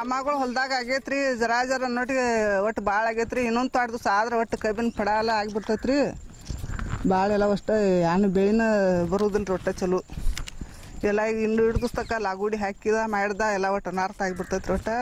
ಆಮಾಗಳು ಹೊಲ್ದಾಗ ಆಗೈತ್ರಿ ಜರಾ ಜರ ಅನ್ನೋಟಿಗೆ ಒಟ್ಟು ಭಾಳ ಆಗೈತ್ರಿ ಇನ್ನೊಂದು ತಾಡ್ದು ಸಾದ್ರ ಒಟ್ಟು ಕಬ್ಬಿನ ಪಡ ಎಲ್ಲ ಆಗಿಬಿಟ್ಟೈತ್ರಿ ಭಾಳ ಎಲ್ಲ ಅಷ್ಟು ಏನು ಬೆಳಿನ ಬರೋದಿಲ್ಲ ರೀ ಒಟ್ಟು ಚಲೋ ಎಲ್ಲ ಈಗ ಇನ್ನು ಹಿಡ್ದಸ್ತಕ ಲಾಗುಡಿ ಹಾಕಿದ ಮಾಡ್ದ ಎಲ್ಲ ಒಟ್ಟು ಅನಾರ್ಥ ಆಗಿಬಿಡ್ತೈತ್ರಿ ಒಟ್ಟು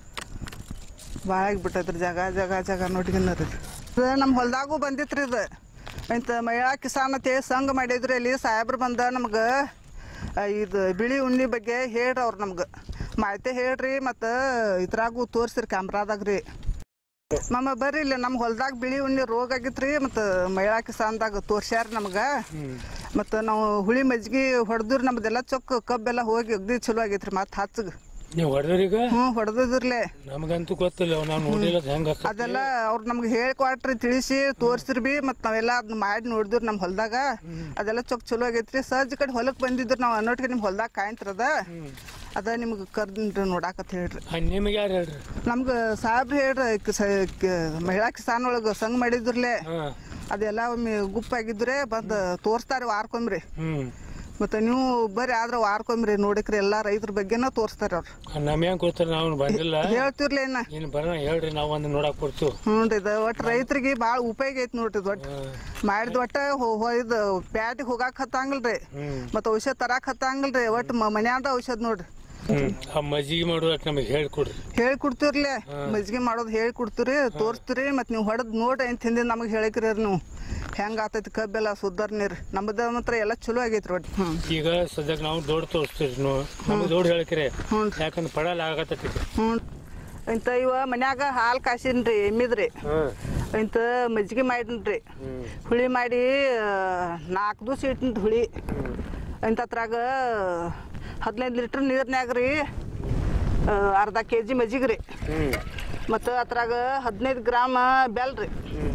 ಭಾಳ ಆಗಿಬಿಟ್ಟೈತ್ರಿ ಜಾಗ ಜಾಗ ಜಾಗ ನೋಟಿಗಿನ್ನ ರೀ ಇದು ನಮ್ಮ ಹೊಲ್ದಾಗೂ ಬಂದಿತ್ರಿ ಇದು ಇಂಥ ಮಹಿಳಾ ಕಿಸಾನ್ ಅಂತೇಳಿ ಸಂಘ ಮಾಡಿದ್ರಿ ಅಲ್ಲಿ ಸಾಹೇಬ್ರು ಬಂದ ನಮ್ಗೆ ಆ, ಇದು ಬಿಳಿ ಉಣ್ಣಿ ಬಗ್ಗೆ ಹೇಳ್ರಿ ಅವ್ರು ನಮ್ಗೆ ಮಾಹಿತಿ ಹೇಳ್ರಿ ಮತ್ತು ಇದ್ರಾಗೂ ತೋರಿಸ್ರಿ ಕ್ಯಾಮ್ರಾದಾಗ ರೀ ಮಮ್ಮ ಬರ್ರಿ ಇಲ್ಲಿ ನಮ್ಮ ಹೊಲ್ದಾಗ ಬಿಳಿ ಉಣ್ಣಿ ರೋಗ ಆಗಿತ್ರಿ ಮತ್ತು ಮಹಿಳಾ ಕಿಸಾನ್ದಾಗ ತೋರ್ಸ್ಯಾರ ನಮ್ಗೆ ಮತ್ತು ನಾವು ಹುಳಿ ಮಜ್ಜಿಗೆ ಹೊಡೆದ್ರಿ ನಮ್ದೆಲ್ಲ ಚೊಕ್ಕ ಕಬ್ಬೆಲ್ಲ ಹೋಗಿ ಅಗ್ದಿ ಚಲೋ ಆಗೈತ್ರಿ ಮತ್ತೆ ಹಚ್ಚಗೆ ನೀವು ಹೊಡೆದ್ರೀಗ ಹ್ಞೂ ಹೊಡೆದಿದ್ರಲ್ಲೇ ನಮಗಂತೂ ಗೊತ್ತಿಲ್ಲ ನಾವು ನೋಡಿಲ್ಲ ಹೆಂಗ ಅದೆಲ್ಲ ಅವ್ರು ನಮ್ಗೆ ಹೇಳ್ಕೊಟ್ರಿ ತಿಳಿಸಿ ತೋರಿಸ್ರಿ ಬಿ ಮತ್ತು ನಾವೆಲ್ಲ ಅದನ್ನ ಮಾಡಿ ನೋಡಿದ್ರಿ ನಮ್ಮ ಹೊಲ್ದಾಗ ಅದೆಲ್ಲ ಚೊಕ್ ಚಲೋ ಆಗೈತ್ರಿ ಸಹಜ ಕಡೆ ಹೊಲಕ್ಕೆ ಬಂದಿದ್ರು ನಾವು ಅನ್ನೋಟಿಗೆ ನಿಮ್ಮ ಹೊಲ್ದಾಗ ಕಾಯ್ತಿರದ ಅದ ನಿಮ್ಗೆ ಕರ್ದ್ರಿ ನೋಡಾಕತ್ ಹೇಳ್ರಿ ನಿಮಗೆ ಯಾರು ಹೇಳ್ರಿ ನಮ್ಗೆ ಸಾಹೇಬ್ರು ಹೇಳ್ರಿ ಕಿಸ- ಕ- ಮಹಿಳಾ ಕಿಸಾನ್ ಒಳಗೆ ಸಂಘ ಮಾಡಿದ್ರಲ್ಲೇ ಹಾ ಅದೆಲ್ಲ ಒಮ್ಮೆ ಗುಪ್ಪಾಗಿದ್ರೆ ಬಂದು ತೋರಿಸ್ತಾರೆ ವಾರಕ್ಕೊಮ್ರಿ ಹ್ಮ್ ಮತ್ತು ನೀವು ಬರ್ರಿ ಆದ್ರೆ ವಾರಕ್ಕೊಮ್ರಿ ನೋಡಿಕ್ರಿ ಎಲ್ಲ ರೈತರ ಬಗ್ಗೆನ ತೋರಿಸ್ತಾರೆ ಅವ್ರು ನಮ್ಗೆ ಹೆಂಗ್ ಕೊಡ್ತಾರೆ ನಾವು ಬಂದಿಲ್ಲ ಹೇಳ್ತಿರ್ಲಿ ಏನ ಏನು ಬರೋಣ ಹೇಳ್ರಿ ನಾವು ಒಂದು ನೋಡಕ್ ಕೊಡ್ತು ಹ್ಞೂ ರೀ ಇದು ಒಟ್ಟು ರೈತರಿಗೆ ಭಾಳ ಉಪಯೋಗ ಐತಿ ನೋಡ್ರಿ ಇದು ಒಟ್ಟು ಮಾಡಿದ ಒಟ್ಟ ಹೊ- ಹೊ- ಇದು ಪ್ಯಾಟಿಗೆ ಹೋಗಾಕ್ ಹತ್ತಂಗಿಲ್ರಿ ಹ್ಮ್ ಮತ್ತು ಔಷಧ ತರಾಕ್ ಹತ್ತಂಗಿಲ್ರಿ ಒಟ್ಟು ಮ- ಮನ್ಯಾದ ಔಷಧ ನೋಡ್ರಿ ಹ್ಮ್ ಆ ಮಜ್ಜಿಗೆ ಮಾಡೋದಕ್ಕೆ ನಮಗೆ ಹೇಳ್ಕೊಡ್ರಿ ಹೇಳಿ ಕೊಡ್ತೀರ್ಲೆ ಮಜ್ಜಿಗೆ ಮಾಡೋದು ಹೇಳಿ ಕೊಡ್ತೀರಿ ತೋರಿಸ್ತೀರಿ ಮತ್ತು ನೀವು ಹೊಡೆದ್ ನೋಡ್ರಿ ಅಂತ ಹಿಂದಿನ ನಮಗೆ ಹೇಳಿಕ್ರಿ ನೀವು ಹೆಂಗೆ ಆತೈತಿ ಕಬ್ಬೆಲ್ಲ ಸುಧಾರ್ನಿರಿ ನಮ್ಮದ ಮಾತ್ರ ಎಲ್ಲ ಚಲೋ ಆಗೈತ್ರಿ ಒಟ್ಟು ಹ್ಞೂ ಈಗ ಸದ್ಯಕ್ಕೆ ನಾವು ದೊಡ್ಡ ತೋರಿಸ್ತೀರಿ ನೀವು ನಮ್ಗೆ ದೊಡ್ಡ ಹೇಳ್ಕಿರಿ ಹ್ಞೂ ಯಾಕಂದ್ರೆ ಪಡಲ್ಲ ಆಗತ್ತೈತಿ ಹ್ಞೂ ಇಂಥ ಇವ ಮನ್ಯಾಗ ಹಾಲು ಕಾಸಿನ್ರಿ ಎಮ್ಮಿದ್ರಿ ಹಾಂ ಇಂಥ ಮಜ್ಜಿಗೆ ಮಾಡಿನ್ರಿ ಹ್ಮ್ ಹುಳಿ ಮಾಡಿ ನಾಲ್ಕು ದಿವಸ ಇಟ್ಟಿನ್ರಿ ಹುಳಿ ಇಂಥತ್ರಾಗ ಹದಿನೈದು ಲೀಟ್ರ್ ನೀರ್ನ್ಯಾಗ ರೀ ಆ, ಅರ್ಧ ಕೆ ಜಿ ಮಜ್ಜಿಗೆ ರೀ ಹ್ಮ್ ಮತ್ತು ಅದ್ರಾಗ ಹದಿನೈದು ಗ್ರಾಮ್ ಬೆಲ್ಲ ರೀ ಹ್ಮ್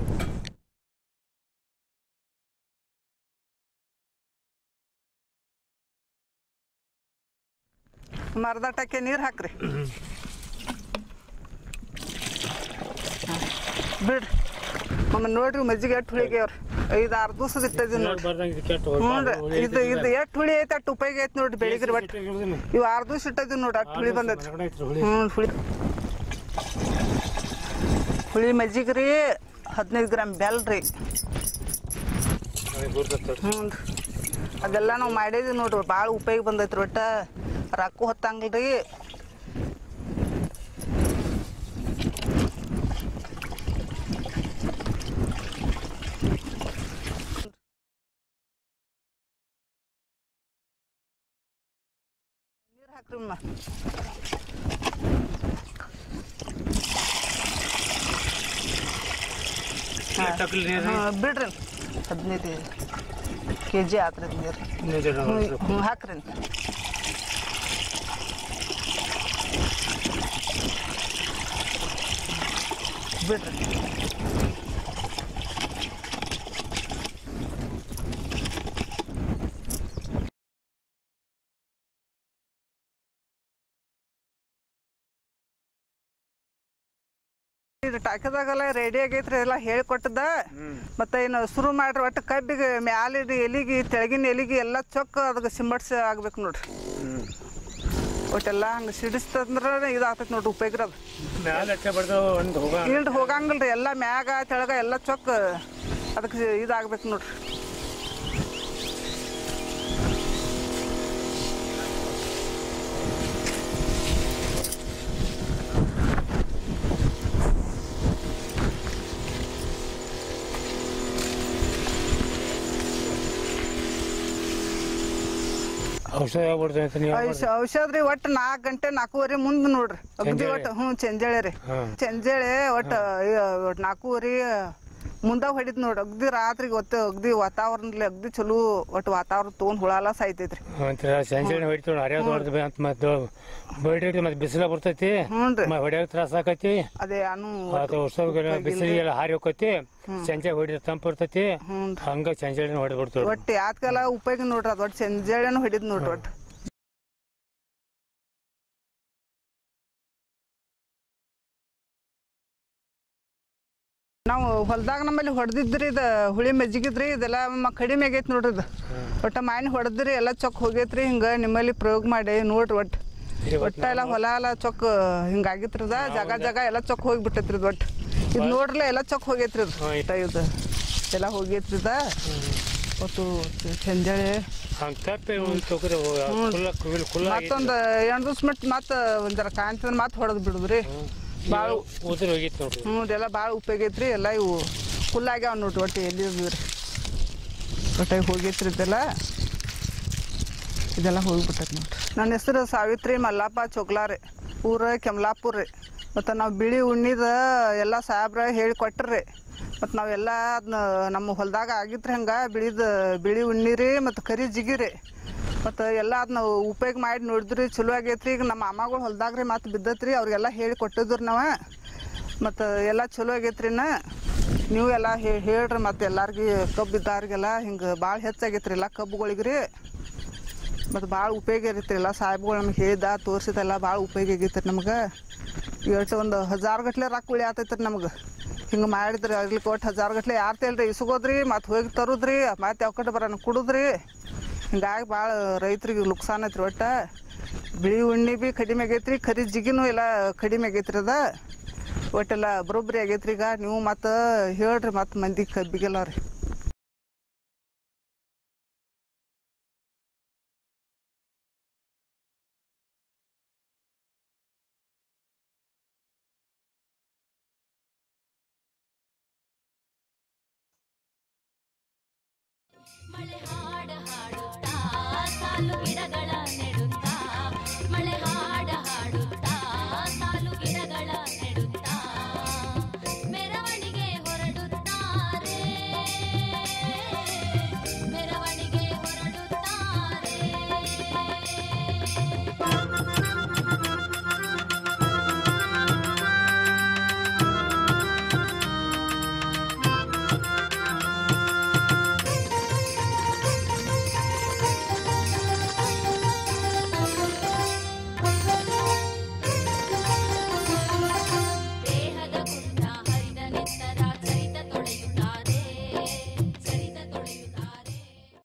ಒಂದು ಅರ್ಧ ಟಕ್ಕೆ ನೀರು ಹಾಕ್ರಿ ಹಾ. ಬಿಡ್ರಿ ಒಮ್ಮೆ ನೋಡ್ರಿ ಮಜ್ಜಿಗೆ ಎಷ್ಟು ಹುಳಿಗೆ ಅವ್ರಿ ಐದು ಆರು ದಿವಸದ ಇಟ್ಟದಿ ನೋಡ್ರಿ ಬರ್ದಂಗೆ ಇದು ಕೆಟ್ಟ ಹ್ಞೂ ರೀ ಇದು ಇದು ಎಷ್ಟು ಹುಳಿ ಐತೆ ಅಷ್ಟು ಉಪಯೋಗ ಐತೆ ನೋಡ್ರಿ ಬೆಳಿಗ್ರಿ ಒಟ್ಟು ಇವು ಆರು ದಿವಸ ಇಟ್ಟದಿ ನೋಡ್ರಿ ಅಷ್ಟು ಹುಳಿ ಬಂದೈತಿ ಹ್ಞೂ ಹುಳಿ ಹುಳಿ ಮಜ್ಜಿಗೆ ರೀ ಹದಿನೈದು ಗ್ರಾಮ್ ಬೆಲ್ಲ ರೀ ಹ್ಞೂ ರೀ ಅದೆಲ್ಲ ನಾವು ಮಾಡಿದ್ವಿ ನೋಡ್ರಿ ಭಾಳ ಉಪಯೋಗ ಬಂದೈತ್ರಿ ಒಟ್ಟ ರೊಕ್ಕ ಹೊತ್ತಂಗಿಲ್ರಿ ನೀರು ಹಾಕ್ರಿ ಅಮ್ಮ ಹಾಂ ಬಿಡ್ರಿ ಹದಿನೈದು ಕೆ ಜಿ ಆತ್ರಿ ನೀರು ಹ್ಞೂ ಹ್ಞೂ ಹಾಕ್ರಿ ಬಿಡ್ರಿ ಇದು ಟಾಕಿದಾಗೆಲ್ಲ ರೆಡಿ ಆಗೈತ್ರಿ ಎಲ್ಲ ಹೇಳ್ಕೊಟ್ಟದ ಮತ್ತೆ ಏನು ಶುರು ಮಾಡ್ರಿ ಒಟ್ಟು ಕಬ್ಬಿಗೆ ಮ್ಯಾಲಿನ ಎಲಿಗೆ ತೆಳಗಿನ ಎಲಿಗೆ ಎಲ್ಲ ಚೊಕ್ಕ ಅದಕ್ಕೆ ಸಿಂಬಡ್ಸಿ ಆಗ್ಬೇಕು ನೋಡ್ರಿ ಒಟ್ಟೆಲ್ಲ ಹಂಗೆ ಸಿಡಿಸ್ತಂದ್ರೆ ಇದು ಆಗ್ತೈತಿ ನೋಡ್ರಿ ಉಪಯೋಗ ಅದು ಮ್ಯಾಲೆ ಅಟ್ಟೆ ಬರ್ತಾವ ಒಂದು ಹೋಗ ಇಲ್ರಿ ಹೋಗಂಗಿಲ್ರಿ ಎಲ್ಲ ಮ್ಯಾಗ ತೆಳಗ ಎಲ್ಲ ಚೊಕ್ಕ ಅದಕ್ಕೆ ಇದಾಗ್ಬೇಕು ನೋಡ್ರಿ ಔಷಧ ಯಾವ್ದು ಅಂತ ನೀವು ಔಷ ಔಷಧ ರೀ ಒಟ್ಟು ನಾಲ್ಕು ಗಂಟೆ ನಾಲ್ಕೂವರೆ ಮುಂದೆ ನೋಡ್ರಿ ಅಗದಿ ಚೆಂಜಾಳೆ? ಒಟ್ಟು ಹ್ಞೂ ಚೆಂಜಾಳೆ ರೀ ಹಾಂ ಚೆಂಜಾಳೆ ಒಟ್ಟು ಒಟ್ಟು ನಾಲ್ಕೂವರೆ ಮುಂದೆ ಹೊಡಿದ್ ನೋಡ್ರಿ ಅಗ್ದಿ ರಾತ್ರಿಗೆ ಒತ್ತು ಅಗ್ದಿ ವಾತಾವರಣದಲ್ಲಿ ಅಗ್ದಿ ಚಲೋ ಒಟ್ಟು ವಾತಾವರಣ ತೊಗೊಂಡು ಹುಳ ಎಲ್ಲ ಸಾಯ್ತೈತ್ರಿ ಒಂಥರ ಸಂಜೆ ಹೊಡಿತೀವಿ ಹರಿಯೋದು ಹೊಡೆದು ಅಂತ ಮತ್ತೆ ಬೈಡಿ ಮತ್ತೆ ಬಿಸಿಲ ಬರ್ತೈತಿ ಹ್ಞೂ ರೀ ಹೊಡ್ಯಾಕ ತ್ರಾಸ ಆಕತಿ ಅದೇ ಅನು ಅದು ಉತ್ಸವಗೆಲ್ಲ ಬಿಸಿಲಿಗೆಲ್ಲ ಹಾರಿ ಹೋಗತಿ ಸಂಜೆ ಹೊಡಿದ ತಂಪು ಇರ್ತೈತಿ ಹ್ಞೂ ಹಂಗ ಸಂಜೆ ಹೊಡೆದು ಬಿಡ್ತೀವಿ ಒಟ್ಟು ಯಾತ್ಗೆಲ್ಲ ಉಪಯೋಗ ನೋಡ್ರಿ ಅದು ಒಟ್ಟು ಚೆಂಜಾಳೆನೂ ಹಿಡಿದ್ ನೋಡ್ರಿ ಒಟ್ಟು ನಾವು ಹೊಲ್ದಾಗ ನಮ್ಮಲ್ಲಿ ಹೊಡೆದಿದ್ರಿ ಇದು ಹುಳಿ ಮಜ್ಜಿಗಿದ್ರಿ ಇದೆಲ್ಲ ಮ- ಕಡಿಮೆ ಆಗೈತೆ ನೋಡ್ರಿ ಇದು ಒಟ್ಟು ಮಾಯಿನ ಹೊಡೆದ್ರಿ ಎಲ್ಲ ಚೊಕ್ ಹೋಗೈತ್ರಿ ಹಿಂಗೆ ನಿಮ್ಮಲ್ಲಿ ಪ್ರಯೋಗ ಮಾಡಿ ನೋಡ್ರಿ ಒಟ್ಟು ಒಟ್ಟ ಎಲ್ಲ ಹೊಲ ಎಲ್ಲ ಚೊಕ್ ಹಿಂಗಾಗಿತ್ರದ ಜಾಗ ಜಾಗ ಎಲ್ಲ ಚೊಕ್ ಹೋಗಿಬಿಟ್ಟೈತ್ರಿ ಇದು ಒಟ್ಟು ಇದು ನೋಡ್ರಲ್ಲ ಎಲ್ಲ ಚೊಕ್ ಹೋಗೈತ್ರಿ ಇದು ಹಾ, ಒಟ್ಟ ಇದು ಎಲ್ಲ ಹೋಗೈತ್ರಿ ಇದ ಒಟ್ಟು ಚಂಜಾಳೆ ಹಂಗೆ ತಪ್ಪಿ ಒಂದು ತೊಗರಿ ಕುಲ್ಲ ಕುಲ್ ಕುಲ್ಲ ಮತ್ತೊಂದು ಎಂಟು ದಿವ್ಸ ಮಟ್ಟ ಮತ್ತೆ ಒಂದರ ಕಾಣ್ತದ ಮತ್ತೆ ಹೊಡೆದು ಬಿಡುದ್ರಿ ಭಾಳ ಉದುರು ಹೋಗಿತ್ತು ನೋಡ್ರಿ ಹ್ಞೂ ಇದೆಲ್ಲ ಭಾಳ ಉಪಯೋಗ ಐತ್ರಿ ಎಲ್ಲ ಇವು ಕುಲ್ಲಾಗ್ಯಾವ ನೋಡ್ರಿ ಒಟ್ಟು ಎಲ್ಲಿ ರೀ ಒಟ್ಟಾಗಿ ಹೋಗೈತ್ರಿ ಇದೆಲ್ಲ ಇದೆಲ್ಲ ಹೋಗಿಬಿಟ್ಟೈತೆ ನೋಡ್ರಿ ನನ್ನ ಹೆಸರು ಸಾವಿತ್ರಿ ಮಲ್ಲಪ್ಪ ಚೊಗ್ಲಾರಿ ಊರ ಕೆಮ್ಲಾಪುರ ರೀ ಮತ್ತು ನಾವು ಬಿಳಿ ಉಣ್ಣಿದ ಎಲ್ಲ ಸಾಹೇಬ್ರ ಹೇಳಿ ಕೊಟ್ರಿ ಮತ್ತು ನಾವೆಲ್ಲ ಅದನ್ನ ನಮ್ಮ ಹೊಲದಾಗ ಆಗಿತ್ರಿ ಹಂಗೆ ಬಿಳಿದ ಬಿಳಿ ಉಣ್ಣಿ ರೀ ಮತ್ತು ಕರಿ ಜಿಗಿ ರೀ ಮತ್ತು ಎಲ್ಲ ಅದನ್ನ ಉಪಯೋಗ ಮಾಡಿ ನೋಡಿದ್ರಿ ಚಲೋ ಆಗೈತ್ರಿ ಈಗ ನಮ್ಮ ಮಾಮಗಳು ಹೊಲ್ದಾಗ ರೀ ಮತ್ತೆ ಬಿದ್ದತ್ರಿ ಅವ್ರಿಗೆಲ್ಲ ಹೇಳಿ ಕೊಟ್ಟಿದ್ರು ನಾವು ಮತ್ತು ಎಲ್ಲ ಚಲೋ ಆಗೈತ್ರಿ ಇನ್ನ ನೀವು ಎಲ್ಲ ಹೇ- ಹೇಳ್ರಿ ಮತ್ತು ಎಲ್ಲಾರ್ಗಿ ಕಬ್ಬು ಇದ್ದಾರಿಗೆಲ್ಲ ಹಿಂಗೆ ಭಾಳ ಹೆಚ್ಚಾಗೈತ್ರಿ ಎಲ್ಲ ಕಬ್ಬುಗಳಿಗೆ ರೀ ಮತ್ತು ಭಾಳ ಉಪಯೋಗ ಇರೈತ್ರಿ ಎಲ್ಲ ಸಾಹೇಬ್ಗಳು ನಮ್ಗೆ ಹೇಳಿದ ತೋರಿಸಿದೆಲ್ಲ ಭಾಳ ಉಪಯೋಗ ಆಗೈತ್ರಿ ನಮ್ಗೆ ಎಷ್ಟು ಒಂದು ಹಜಾರ್ ಗಟ್ಲೆ ರೊಕ್ಕ ಉಳಿ ಆತೈತ್ರಿ ನಮ್ಗೆ ಹಿಂಗೆ ಮಾಡಿದ್ರಿ ಆಗ್ಲಿಕ್ಕೆ ಒಟ್ಟು ಹಜಾರ್ ಗಟ್ಲೆ ಯಾರು ತೇಲ್ರಿ ಇಸ್ಕೋದ್ರಿ ಮತ್ತು ಹೋಗಿ ತರುದ್ರಿ ಮತ್ತು ಯಾವ ಕಡೆ ಬರೋಣ ಕುಡುದ್ರಿ ಹಿಂಗಾಗಿ ಭಾಳ ರೈತರಿಗೆ ನುಕ್ಸಾನ್ ಐತ್ರಿ ಒಟ್ಟು ಬಿಳಿ ಉಣ್ಣಿ ಭೀ ಕಡಿಮೆ ಆಗೈತ್ರಿ ಕರಿ ಜಿಗಿನೂ ಎಲ್ಲ ಕಡಿಮೆ ಆಗೈತ್ರಿ ಅದ ಒಟ್ಟೆಲ್ಲ ಬರೋಬ್ಬರಿ ಆಗೈತ್ರಿ ಈಗ ನೀವು ಮತ್ತು ಹೇಳ್ರಿ ಮತ್ತು ಮಂದಿ ಕಬ್ಬಿಗೆಲ್ಲ ರೀ ಮಳೆ ಹಾಡ ಹಾಡುತ್ತಾ ಸಾಲು ಗಿಡಗಳ